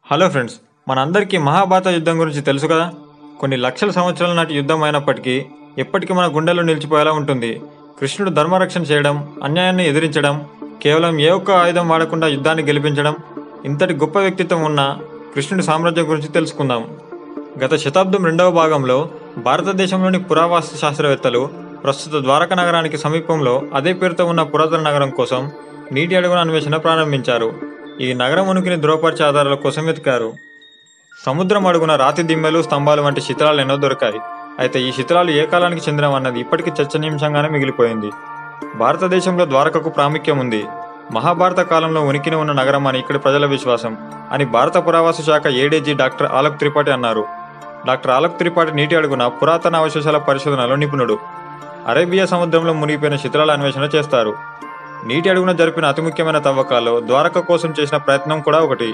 hello friends మనందరికీ మహాభారత యుద్ధం గురించి తెలుసు కదా కొన్ని లక్షల సంవత్సరాల నాటి యుద్ధం అయినప్పటికీ ఎప్పటికీ మన గుండెల్లో నిలిచిపోయేలా ఉంటుంది కృష్ణుడు ధర్మరక్షణ చేయడం అన్యాయాన్ని ఎదిరించడం కేవలం ఏ ఒక్క ఆయుధం వాడకుండా యుద్ధాన్ని గెలిపించడం ఇంతటి గొప్ప వ్యక్తిత్వం ఉన్న కృష్ణుడి సామ్రాజ్యం గురించి తెలుసుకుందాం గత శతాబ్దం రెండవ భాగంలో భారతదేశంలోని పురావాస్తు శాస్త్రవేత్తలు ప్రస్తుత ద్వారక నగరానికి సమీపంలో అదే పేరుతో ఉన్న పురాతన నగరం కోసం నీటి అడుగున అన్వేషణ ప్రారంభించారు ఈ నగరం ఉనికిని ధృవపరిచే ఆధారాల కోసం వెతికారు సముద్రం అడుగున రాతి దిమ్మెలు స్తంభాలు వంటి శిథిలాలు ఎన్నో దొరికాయి అయితే ఈ శిథిలాలు ఏ కాలానికి చెందినవన్నది ఇప్పటికీ చర్చనీయాంశంగానే మిగిలిపోయింది భారతదేశంలో ద్వారకకు ప్రాముఖ్యం ఉంది మహాభారత కాలంలో ఉనికిని ఉన్న నగరం అని ఇక్కడి ప్రజల విశ్వాసం అని భారత పురావాసు శాఖ ఏడీజీ డాక్టర్ ఆలోక్ త్రిపాఠి అన్నారు డాక్టర్ ఆలోక్ త్రిపాఠి నీటి అడుగున పురాతన అవశేషాల పరిశోధనలో నిపుణుడు అరేబియా సముద్రంలో మునిగిపోయిన శిథిలాల అన్వేషణ చేస్తారు నీటి అడుగున జరిపిన అతి ముఖ్యమైన తవ్వకాల్లో ద్వారక కోసం చేసిన ప్రయత్నం కూడా ఒకటి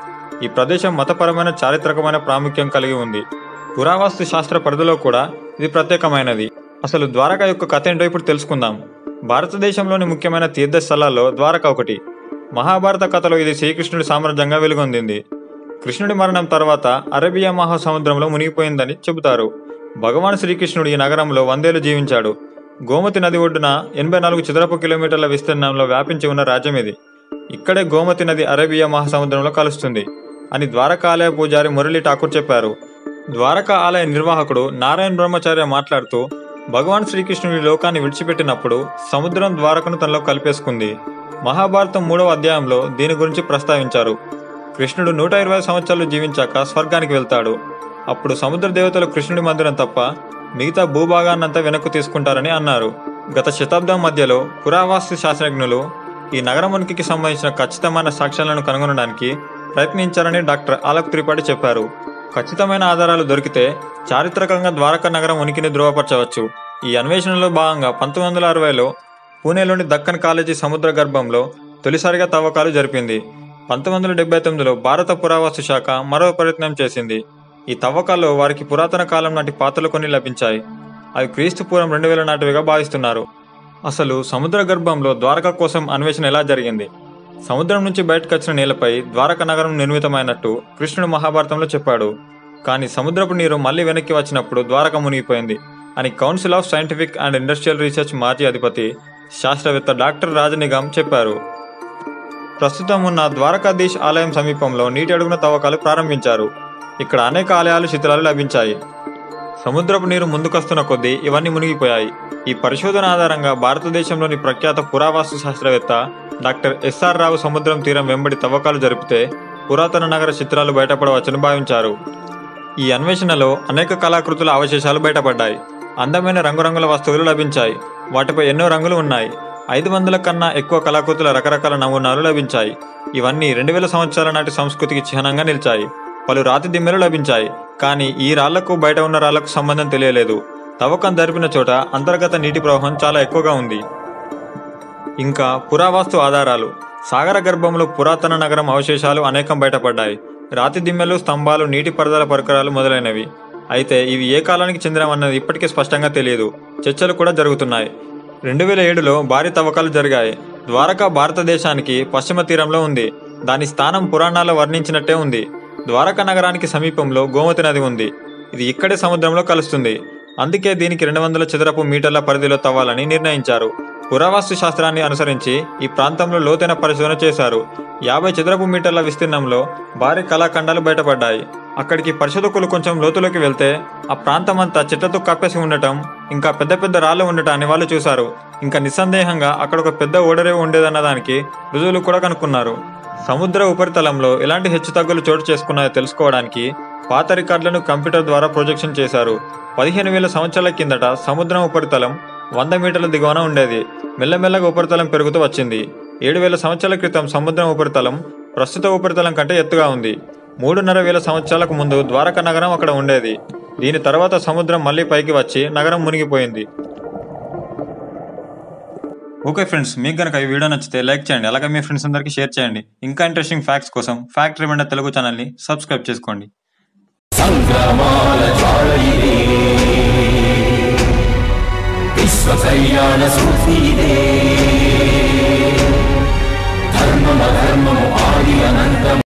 ఈ ప్రదేశం మతపరమైన చారిత్రకమైన ప్రాముఖ్యం కలిగి ఉంది పురావస్తు శాస్త్ర పరిధిలో కూడా ఇది ప్రత్యేకమైనది అసలు ద్వారక యొక్క కథ ఏంటో ఇప్పుడు తెలుసుకుందాం భారతదేశంలోని ముఖ్యమైన తీర్థ స్థలాల్లో ద్వారక ఒకటి మహాభారత కథలో ఇది శ్రీకృష్ణుడి సామ్రాజ్యంగా వెలుగొందింది కృష్ణుడి మరణం తర్వాత అరేబియా మహాసముద్రంలో మునిగిపోయిందని చెబుతారు భగవాన్ శ్రీకృష్ణుడు ఈ నగరంలో వందేళ్లు జీవించాడు గోమతి నది ఒడ్డున ఎనభై నాలుగు చదరపు కిలోమీటర్ల విస్తీర్ణంలో వ్యాపించి ఉన్న రాజ్యం ఇది ఇక్కడే గోమతి నది అరేబియా మహాసముద్రంలో కలుస్తుంది అని ద్వారకా ఆలయ పూజారి మురళీ ఠాకూర్ చెప్పారు ద్వారకా ఆలయ నిర్వాహకుడు నారాయణ బ్రహ్మచార్య మాట్లాడుతూ భగవాన్ శ్రీకృష్ణుడి లోకాన్ని విడిచిపెట్టినప్పుడు సముద్రం ద్వారకను తనలో కలిపేసుకుంది మహాభారతం మూడవ అధ్యాయంలో దీని గురించి ప్రస్తావించారు కృష్ణుడు నూట ఇరవై సంవత్సరాలు జీవించాక స్వర్గానికి వెళ్తాడు అప్పుడు సముద్ర దేవతలు కృష్ణుడి మందిరం తప్ప మిగతా భూభాగాన్నంతా వెనక్కు తీసుకుంటారని అన్నారు గత శతాబ్దం మధ్యలో పురావాస్తు శాస్త్రజ్ఞులు ఈ నగరం ఉనికికి సంబంధించిన ఖచ్చితమైన సాక్ష్యాలను కనుగొనడానికి ప్రయత్నించారని డాక్టర్ ఆలోక్ త్రిపాఠి చెప్పారు ఖచ్చితమైన ఆధారాలు దొరికితే చారిత్రకంగా ద్వారకా నగరం ఉనికిని ధృవపరచవచ్చు ఈ అన్వేషణలో భాగంగా పంతొమ్మిది వందల అరవైలో పూణేలోని దక్కన్ కాలేజీ సముద్ర గర్భంలో తొలిసారిగా తవ్వకాలు జరిపింది పంతొమ్మిది వందల డెబ్బై తొమ్మిదిలో భారత పురావస్తు శాఖ మరో ప్రయత్నం చేసింది ఈ తవ్వకాల్లో వారికి పురాతన కాలం నాటి పాత్రలు కొన్ని లభించాయి అవి క్రీస్తు పూర్వం రెండు వేల నాటివిగా భావిస్తున్నారు అసలు సముద్ర గర్భంలో ద్వారక కోసం అన్వేషణ ఎలా జరిగింది సముద్రం నుంచి బయటకు వచ్చిన నేలపై ద్వారక నగరం నిర్మితమైనట్టు కృష్ణుడు మహాభారతంలో చెప్పాడు కానీ సముద్రపు నీరు మళ్ళీ వెనక్కి వచ్చినప్పుడు ద్వారక మునిగిపోయింది అని council of scientific and industrial research మాజీ అధిపతి శాస్త్రవేత్త డాక్టర్ రాజనిగమ్ చెప్పారు ప్రస్తుతం ఉన్న ద్వారకాధీష్ ఆలయం సమీపంలో నీటి అడుగున తవ్వకాలు ప్రారంభించారు ఇక్కడ అనేక ఆలయాలు శిథిలాలు లభించాయి సముద్రపు నీరు ముందుకొస్తున్న కొద్దీ ఇవన్నీ మునిగిపోయాయి ఈ పరిశోధన ఆధారంగా భారతదేశంలోని ప్రఖ్యాత పురావాస్తు శాస్త్రవేత్త డాక్టర్ ఎస్ఆర్ రావు సముద్రం తీరం వెంబడి తవ్వకాలు జరిపితే పురాతన నగర చిత్రాలు బయటపడవచ్చని భావించారు ఈ అన్వేషణలో అనేక కళాకృతుల అవశేషాలు బయటపడ్డాయి అందమైన రంగురంగుల వస్తువులు లభించాయి వాటిపై ఎన్నో రంగులు ఉన్నాయి ఐదు వందల కన్నా ఎక్కువ కళాకృతుల రకరకాల నమూనాలు లభించాయి ఇవన్నీ రెండు వేల సంవత్సరాల నాటి సంస్కృతికి చిహ్నంగా నిలిచాయి పలు రాతి దిమ్మెలు లభించాయి కానీ ఈ రాళ్లకు బయట ఉన్న రాళ్లకు సంబంధం తెలియలేదు తవ్వకం జరిపిన చోట అంతర్గత నీటి ప్రవాహం చాలా ఎక్కువగా ఉంది ఇంకా పురావస్తు ఆధారాలు సాగర గర్భంలో పురాతన నగరం అవశేషాలు అనేకం బయటపడ్డాయి రాతి దిమ్మెలు స్తంభాలు నీటి పరదల పరికరాలు మొదలైనవి అయితే ఇవి ఏ కాలానికి చెందినవన్నది ఇప్పటికీ స్పష్టంగా తెలియదు చర్చలు కూడా జరుగుతున్నాయి రెండు వేల ఏడులో భారీ తవ్వకాలు జరిగాయి ద్వారకా భారతదేశానికి పశ్చిమ తీరంలో ఉంది దాని స్థానం పురాణాల్లో వర్ణించినట్టే ఉంది ద్వారకా నగరానికి సమీపంలో గోమతి నది ఉంది ఇది ఇక్కడే సముద్రంలో కలుస్తుంది అందుకే దీనికి రెండు వందల చదరపు మీటర్ల పరిధిలో తవ్వాలని నిర్ణయించారు పురావస్తు శాస్త్రాన్ని అనుసరించి ఈ ప్రాంతంలో లోతైన పరిశోధన చేశారు యాభై చదరపు మీటర్ల విస్తీర్ణంలో భారీ కళాఖండాలు బయటపడ్డాయి అక్కడికి పరిశోధకులు కొంచెం లోతులోకి వెళ్తే ఆ ప్రాంతం అంతా చెట్లతో కప్పేసి ఉండటం ఇంకా పెద్ద పెద్ద రాళ్ళు ఉండటాన్ని వాళ్ళు చూశారు ఇంకా నిస్సందేహంగా అక్కడ ఒక పెద్ద ఓడరేవు ఉండేదన్న దానికి రుజువులు కూడా కనుక్కున్నారు సముద్ర ఉపరితలంలో ఎలాంటి హెచ్చుతగ్గులు చోటు చేసుకున్నాయో తెలుసుకోవడానికి పాత రికార్డులను కంప్యూటర్ ద్వారా ప్రొజెక్షన్ చేశారు పదిహేను వేల సంవత్సరాల కిందట సముద్రం ఉపరితలం వంద మీటర్ల దిగువన ఉండేది మెల్లమెల్లగా ఉపరితలం పెరుగుతూ వచ్చింది ఏడు వేల సంవత్సరాల క్రితం సముద్రం ఉపరితలం ప్రస్తుత ఉపరితలం కంటే ఎత్తుగా ఉంది మూడున్నర వేల సంవత్సరాలకు ముందు ద్వారకా నగరం అక్కడ ఉండేది దీని తర్వాత సముద్రం మళ్ళీ పైకి వచ్చి నగరం మునిగిపోయింది ఓకే ఫ్రెండ్స్ మీకు కనుక ఈ వీడియో నచ్చితే లైక్ చేయండి అలాగే మీ ఫ్రెండ్స్ అందరికీ షేర్ చేయండి ఇంకా ఇంట్రెస్టింగ్ ఫ్యాక్ట్స్ కోసం ఫ్యాక్ట్ రిమైండర్ తెలుగు ఛానల్ని సబ్స్క్రైబ్ చేసుకోండి సంగ్రామాల జ్వాలయిదే విశ్వ కళ్యాణ సూఫీదే ధర్మమ ధర్మము